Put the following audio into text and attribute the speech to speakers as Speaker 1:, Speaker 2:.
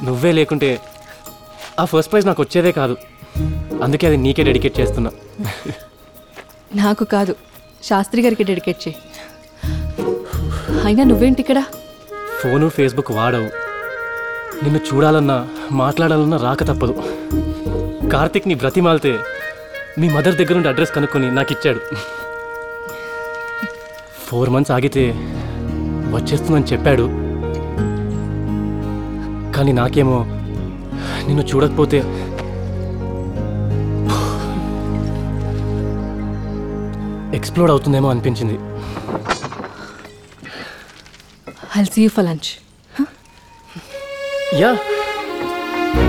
Speaker 1: నువ్వే లేకుంటే ఆ ఫస్ట్ ప్రైజ్ నాకు వచ్చేదే కాదు అందుకే అది నీకే డెడికేట్ చేస్తున్నా
Speaker 2: నాకు కాదు శాస్త్రి గారికి డెడికేట్ చేయి అయినా నువ్వేంటి ఇక్కడ
Speaker 1: ఫోను ఫేస్బుక్ వాడవు నిన్ను చూడాలన్నా మాట్లాడాలన్నా రాక తప్పదు కార్తిక్ని బ్రతిమాలితే మీ మదర్ దగ్గర నుండి అడ్రస్ కనుక్కొని నాకు ఇచ్చాడు ఫోర్ మంత్స్ ఆగితే వచ్చేస్తుందని చెప్పాడు కానీ నాకేమో నిన్ను చూడకపోతే ఎక్స్ప్లోడ్ అవుతుందేమో అనిపించింది
Speaker 2: I'll see you for lunch
Speaker 1: yeah